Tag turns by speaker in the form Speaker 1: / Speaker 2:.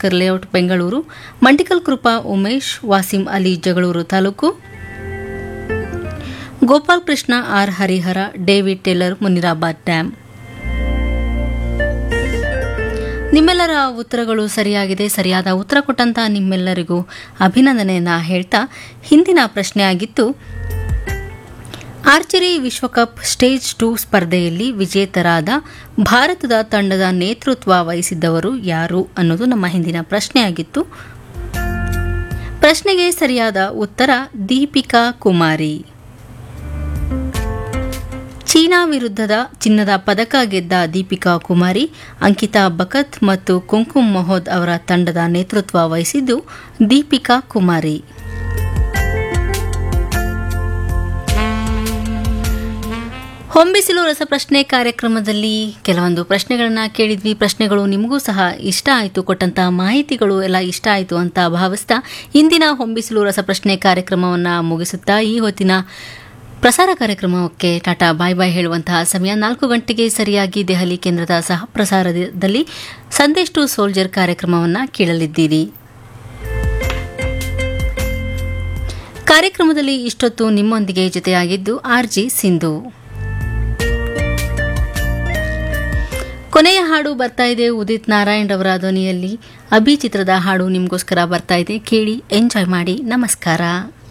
Speaker 1: Bhaskar layout Bengaluru Mandikal Krupa Umesh Wasim Ali Jagalur taluk Gopal Krishna R Harihara David Taylor Munirabad dam ನಿಮ್ಮೆಲ್ಲರ ಉತ್ತರಗಳು ಸರಿಯಾಗಿದೆ ಸರಿಯಾದ ಉತ್ತರ ಕೊಟ್ಟಂತ ನಿಮ್ಮೆಲ್ಲರಿಗೂ ಅಭಿನಂದನೆಯನ್ನ ಹೇಳ್ತಾ ಹಿಂದಿನ ಪ್ರಶ್ನೆ ಆಗಿತ್ತು ಆರ್ಚರಿ ವಿಶ್ವಕಪ್ ಸ್ಟೇಜ್ ಟೂ ಸ್ಪರ್ಧೆಯಲ್ಲಿ ವಿಜೇತರಾದ ಭಾರತದ ತಂಡದ ನೇತೃತ್ವ ವಹಿಸಿದ್ದವರು ಯಾರು ಅನ್ನೋದು ನಮ್ಮ ಹಿಂದಿನ ಪ್ರಶ್ನೆಯಾಗಿತ್ತು ಪ್ರಶ್ನೆಗೆ ಸರಿಯಾದ ಉತ್ತರ ದೀಪಿಕಾ ಕುಮಾರಿ ಚೀನಾ ವಿರುದ್ಧದ ಚಿನ್ನದ ಪದಕ ಗೆದ್ದ ದೀಪಿಕಾ ಕುಮಾರಿ ಅಂಕಿತಾ ಬಕತ್ ಮತ್ತು ಕುಂಕುಮ್ ಮೊಹೋದ್ ಅವರ ತಂಡದ ನೇತೃತ್ವ ವಹಿಸಿದ್ದು ದೀಪಿಕಾ ಕುಮಾರಿ ಹೊಂಬಿಸಿಲು ರಸಪ್ರಶ್ನೆ ಕಾರ್ಯಕ್ರಮದಲ್ಲಿ ಕೆಲವೊಂದು ಪ್ರಶ್ನೆಗಳನ್ನ ಕೇಳಿದ್ವಿ ಪ್ರಶ್ನೆಗಳು ನಿಮಗೂ ಸಹ ಇಷ್ಟ ಆಯಿತು ಕೊಟ್ಟಂತ ಮಾಹಿತಿಗಳು ಎಲ್ಲ ಇಷ್ಟ ಆಯಿತು ಅಂತ ಭಾವಿಸ್ತಾ ಇಂದಿನ ಹೊಂಬಿಸಿಲು ರಸಪ್ರಶ್ನೆ ಕಾರ್ಯಕ್ರಮವನ್ನು ಮುಗಿಸುತ್ತಾ ಈ ಹೊತ್ತಿನ ಪ್ರಸಾರ ಕಾರ್ಯಕ್ರಮಕ್ಕೆ ಟಾಟಾ ಬಾಯ್ ಬಾಯ್ ಹೇಳುವಂತಹ ಸಮಯ ನಾಲ್ಕು ಗಂಟೆಗೆ ಸರಿಯಾಗಿ ದೆಹಲಿ ಕೇಂದ್ರದ ಸಹ ಪ್ರಸಾರದಲ್ಲಿ ಸಂದೇಶ್ ಟು ಸೋಲ್ಜರ್ ಕಾರ್ಯಕ್ರಮವನ್ನು ಕೇಳಲಿದ್ದೀರಿ ಕಾರ್ಯಕ್ರಮದಲ್ಲಿ ಇಷ್ಟೊತ್ತು ನಿಮ್ಮೊಂದಿಗೆ ಜೊತೆಯಾಗಿದ್ದು ಆರ್ಜಿ ಸಿಂಧು ಕೊನೆಯ ಹಾಡು ಬರ್ತಾ ಇದೆ ಉದಿತ್ ನಾರಾಯಣ್ ರವರ ಧ್ವನಿಯಲ್ಲಿ ಅಭಿ ಚಿತ್ರದ ಹಾಡು ನಿಮಗೋಸ್ಕರ ಬರ್ತಾ ಇದೆ ಕೇಳಿ ಎಂಜಾಯ್ ಮಾಡಿ ನಮಸ್ಕಾರ